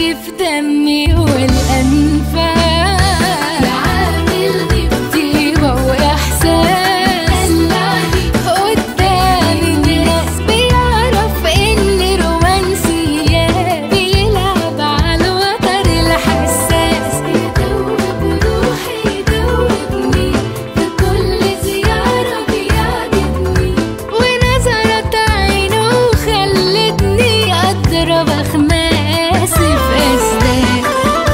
في دمي والأنفاس عاملني بطيبة وإحساس قدام الناس بيعرف إني رومانسية بيلعب على الوتر الحساس يدوب روحي يدوبني في كل زيارة بيعجبني ونظرة عينه خلتني أضرب أخماسي في أسداد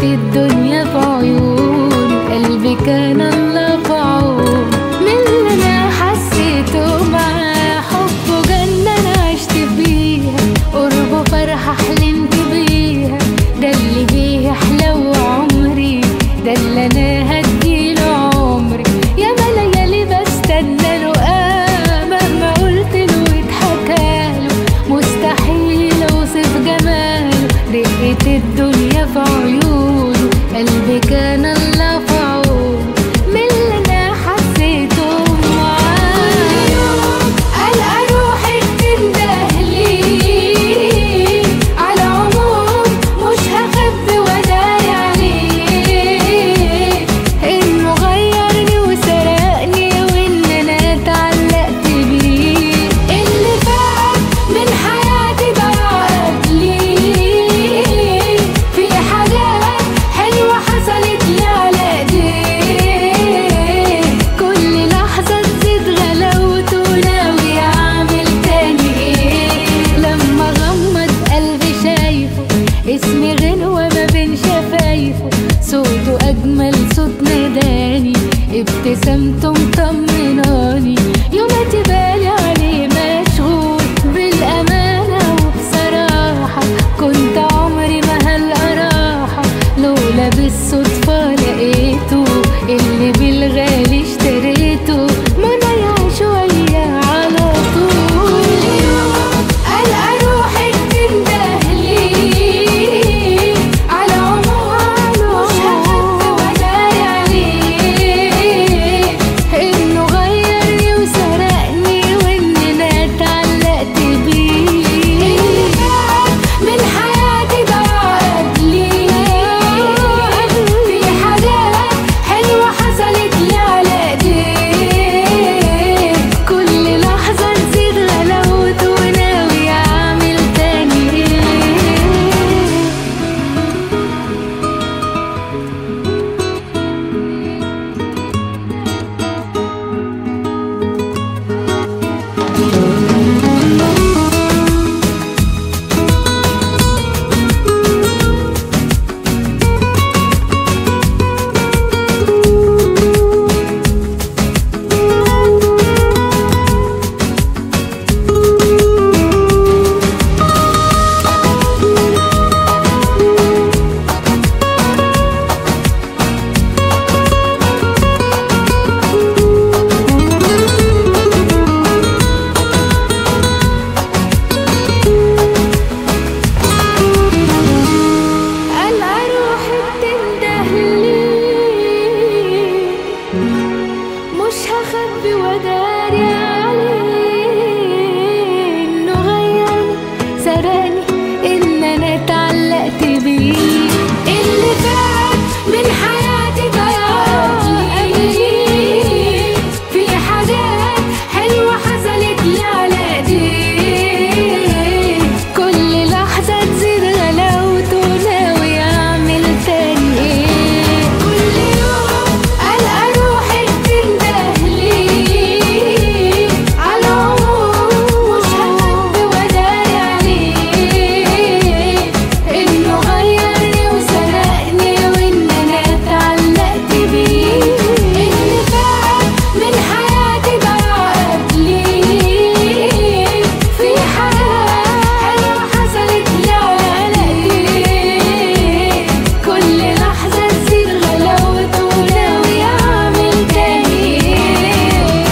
الدنيا في عيون قلبي كان الله في عون من اللي انا حسيته معاه حبه جنة انا عشت فيها قربه فرحة حلمت بيها ده اللي بيه احلى عمري ده اللي انا هديله عمري يا ما ليالي بستنى له آه مهما قلت له اتحكاله مستحيل اوصف جماله دقة الدنيا في عيونه قلبي كان الله في عونه من اللي انا حسيته معاه ألقى روحي بتندهلي على عموم مش هخبي وداري عليه إنه غيرني وسرقني وإن أنا اتعلقت بيه اللي فات من حياتي ضاع قبلي في حاجات حلوة حصلت لي على ايديه كل لحظة تزيد غلاوته ناوي اعمل تاني ايه لما غمض قلبي شايفه اسمي غنوة ما بين شفايفه صوته اجمل صوت ناداني ابتسامته مطمناني يوماتي بالي عليه مشغول بالامانة وبصراحة كنت عمري ما هلقى راحة لولا بالصدفة لقيته اللي بالغالي اشتريته منايا شوية على طول ألقى روحي بتندهلي على عموم مش هخبي وداري عليه إنه غيرني وسرقني وإن أنا اتعلقت بيه من حياتي ضاع قبلي في حاجات حلوة حصلت لي على ايديه كل لحظة تزيد غلاوته وناوي اعمل تاني ايه ألقى روحي بتندهلي مش هخبي وداري عليه إنه غيرني سرقني إن أنا اتعلقت بيه اللي فات من حياتي ضيع قبلي في حاجات حلوة حصلت لي على ايديه كل لحظة تزيد غلاوته ناوي اعمل تاني ايه كل يوم ألقى روحي بتندهلي على عموم مش هخبي وداري عليه إنه غيرني وسرقني وإن أنا اتعلقت بيه اللي فات من حياتي ضاع قبلي في حاجات حلوة حصلت لي على ايديه كل لحظة تزيد غلاوته وناوي اعمل تاني ايه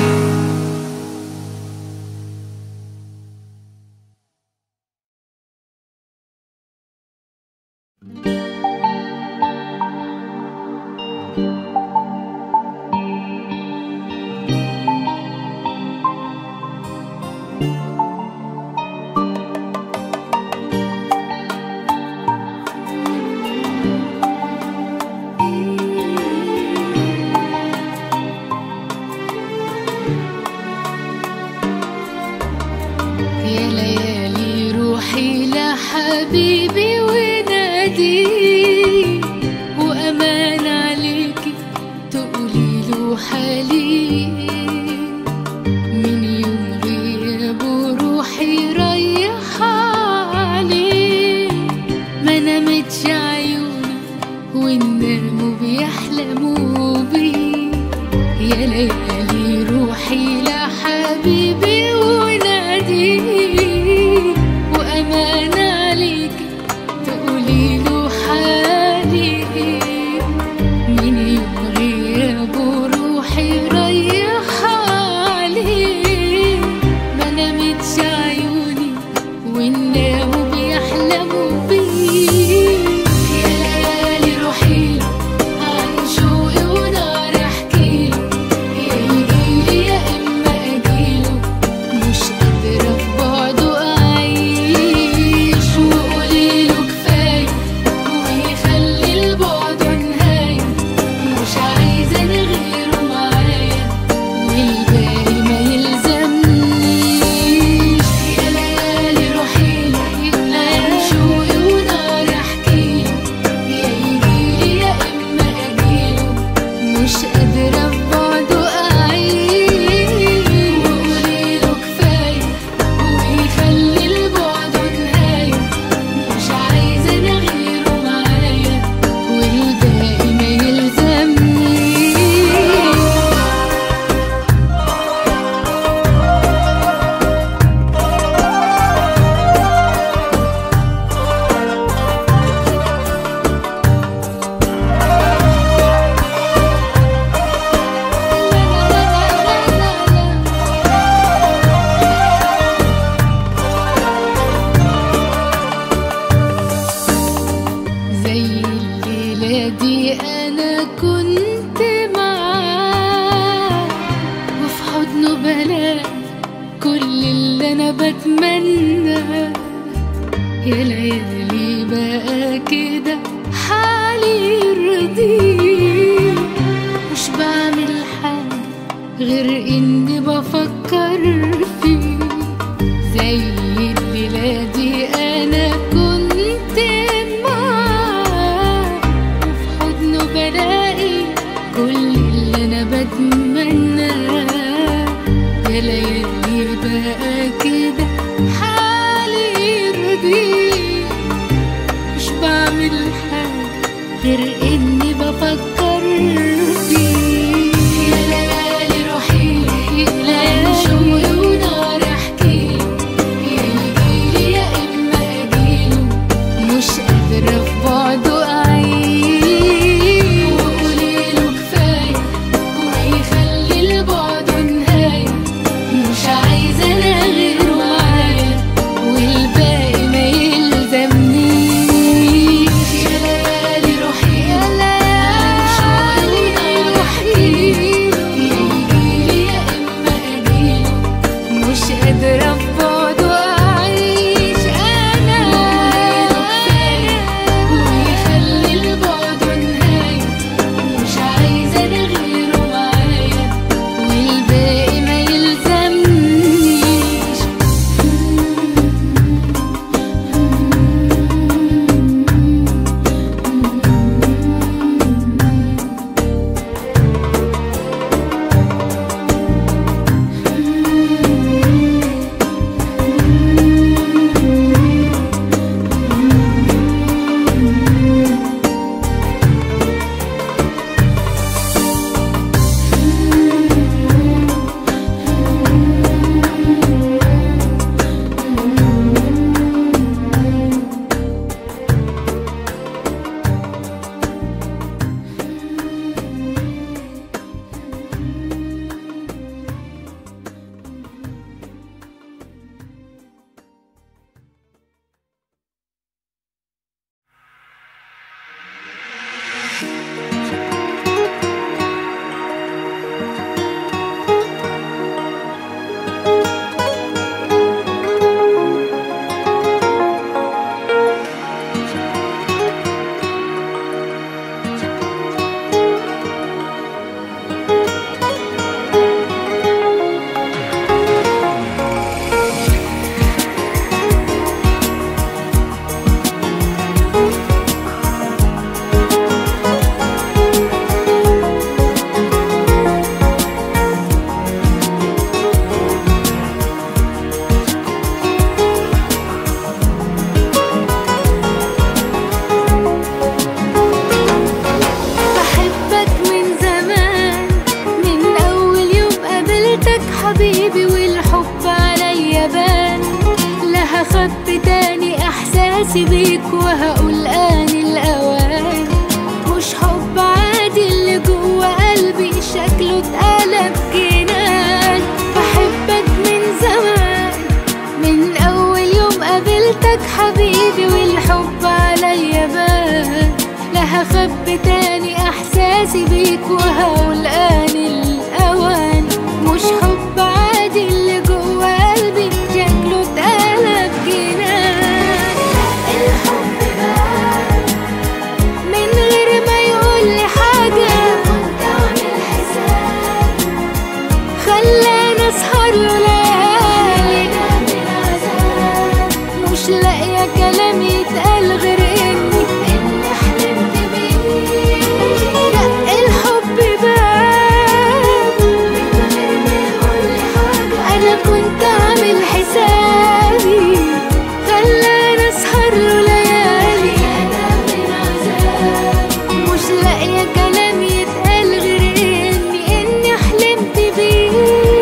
يا ليالي روحي لحبيبي ونادي وأمان عليكي تقولي له حالي من يوم غيابه روحي رايحة عليه ما نامتش عيوني بيحلموا بيه يا ليالي روحي لحبيبي وناديه وأمان عليك تقولي له حالي إيه من يوم غيابه روحي رايحة عليه ما نامتش عيوني والناو بيحلموا بيه يا ليالي روحي عن شوقي ونار احكيله يا يجيلي يا اما اجيله مش قادرة في بعده اعيش وقوليله كفاية ويخلي البعد نهاية مش عايزة انا غيره معايا والباقي ما يلزمنيش يا ليالي روحي عن شوقي ونار احكيله يا يجيلي يا اما اجيله مش قادرة في بعده اعيش وقوليله كفاية ويخلي البعد نهاية مش عايزة انا غيره معايا والباقي ما يلزمنيش زي الليلة دي أنا كنت معاه وفي حضنه بلاقي كل اللي أنا بتمناه يا ليالي بقى كده حالي يرضيه مش بعمل حاجة غير إني بفكر فيه زي الليلة دي أنا كنت معاه وفي حضنه بلاقي كل اللي أنا بتمناه يا ليالي بقى كده حالي يرضيه مش بعمل حاجة غير إني بفكر فيه يا ليالي روحي ليالي شوقي حبيبي والحب عليا بان لا هخبي تاني احساسي بيك وهقول ان الاوان مش حب عادي اللي جوا قلبي شكله اتقلب جنان بحبك من زمان من اول يوم قابلتك حبيبي والحب عليا بان لا هخبي تاني احساسي بيك وهقول ان الاوان مش حب عادي اللي جوا قلبي شكله اتقلب جنان الحب بان من غير ما يقول لي حاجة كنت عامل حساب خلاني اسهر له ليالي مش لاقية كلام يتقال غير اني اني حلمت بيه دق الحب باب من غير ما يقول لي حاجة انا كنت عامل حسابي خلاني اسهر له ليالي مش لاقية كلام يتقال غير اني اني حلمت بيه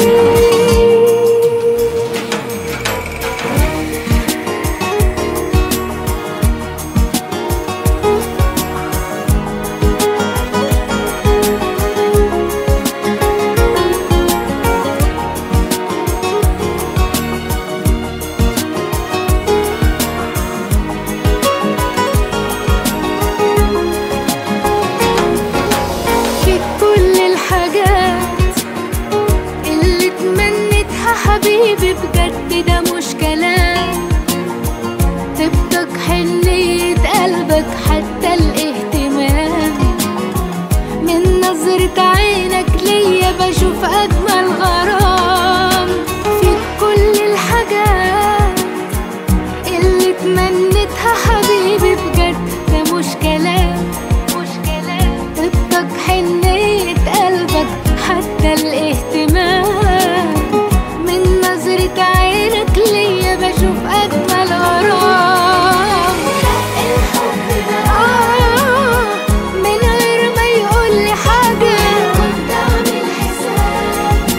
فيك كل الحاجات اللي تمنيتها حبيبي بجد ده مش كلام طيبتك حنية قلبك حتى الاهتمام من نظرة عينك ليا بشوف أجمل غرام فيك كل الحاجات اللي تمنيتها حبيبي بجد ده مش كلام مش كلام طيبتك حنية قلبك حتى الاهتمام من نظرة عينك ليا بشوف أجمل غرام الحب ده آه من غير ما يقول لي حاجة كنت عامل حساب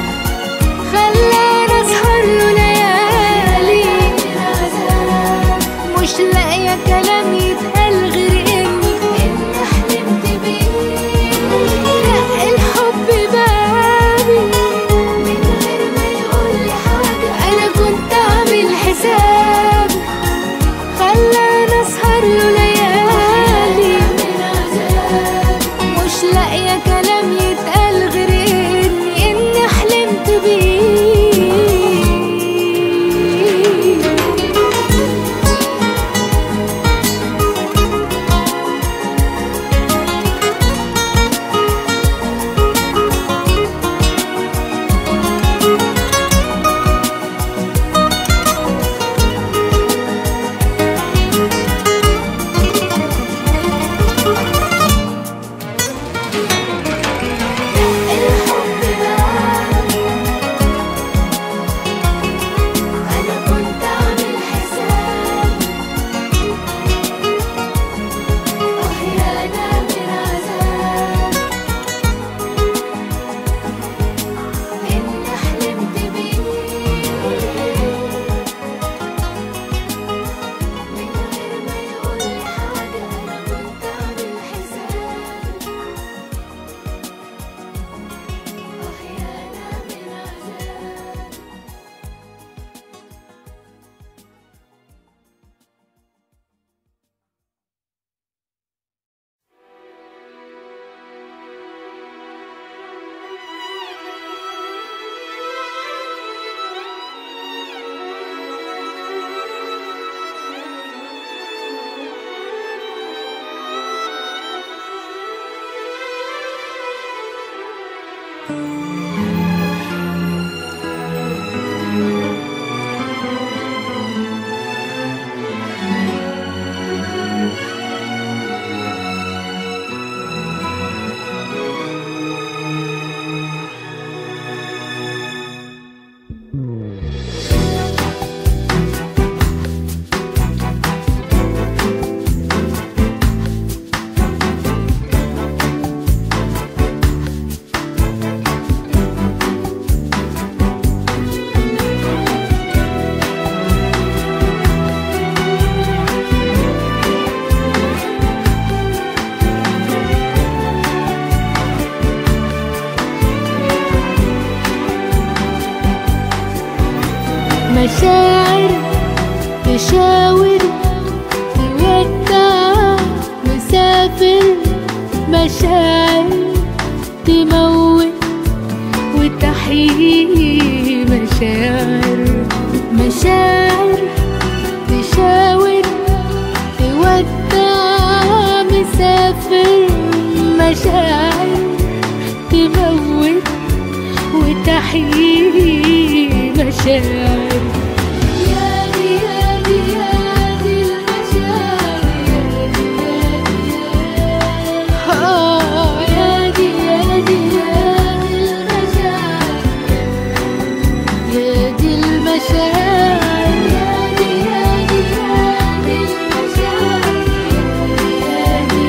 مشاعر تشاور تودع مسافر مشاعر تموت وتحيي مشاعر مشاعر تشاور تودع مسافر مشاعر تموت وتحيي مشاعر يا دي يا دي يا دي المشاعر آه يا دي يا دي يا دي المشاعر يا دي المشاعر يا دي يا دي يا دي المشاعر يا دي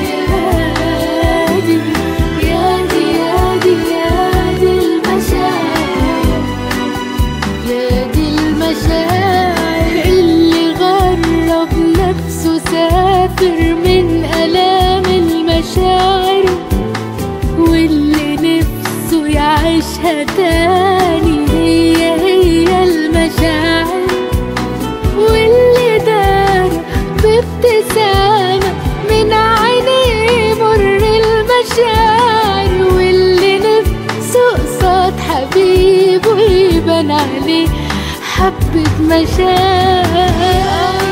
يا دي يا دي يا دي يا دي المشاعر يا دي المشاعر اللي غرب نفسه سافر من آلام المشاعر واللي نفسه يعيشها تاني هي هي المشاعر واللي دار بابتسامة من عينيه مر المشاعر واللي نفسه قصاد حبيبه يبان عليه حبة مشاعر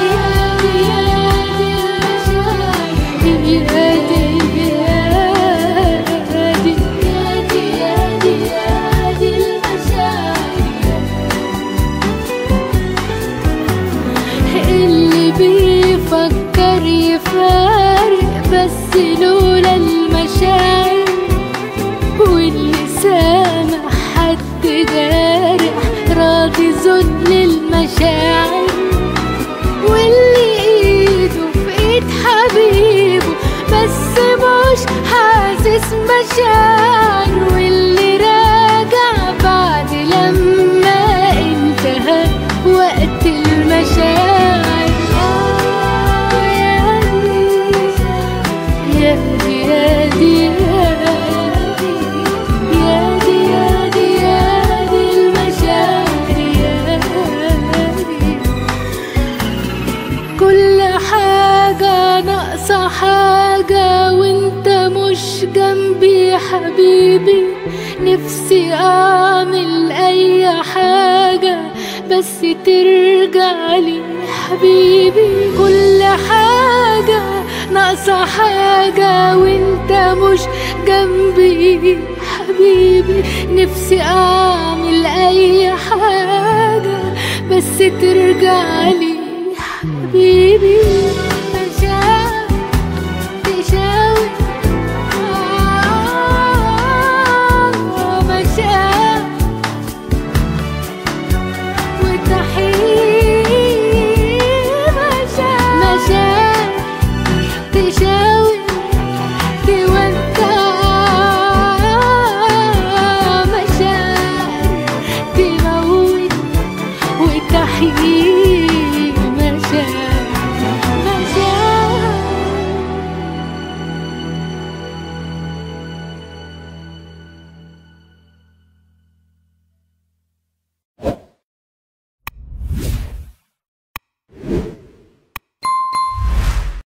اللي بيفكر يفارق بس لولا المشاعر واللي سامع حد جارح راضي ذل المشاعر واللي ايده في ايد حبيبه بس مش حاسس مشاعر واللي راجع بعد لما انتهى وقت المشاعر آه يا دي يا دي يا دي يا دي يا دي يا دي المشاعر يا دي كل حاجة ناقصة حاجة وانت مش جنبي يا حبيبي نفسي اعمل اي حاجة بس ترجع لي حبيبي كل حاجة ناقصة حاجة وانت مش جنبي حبيبي نفسي اعمل اي حاجة بس ترجع لي حبيبي مشاعر تشاور آه، مشاعر وتحيي مشاعر مشاعر تشاور تودع مشاعر تموت وتحيي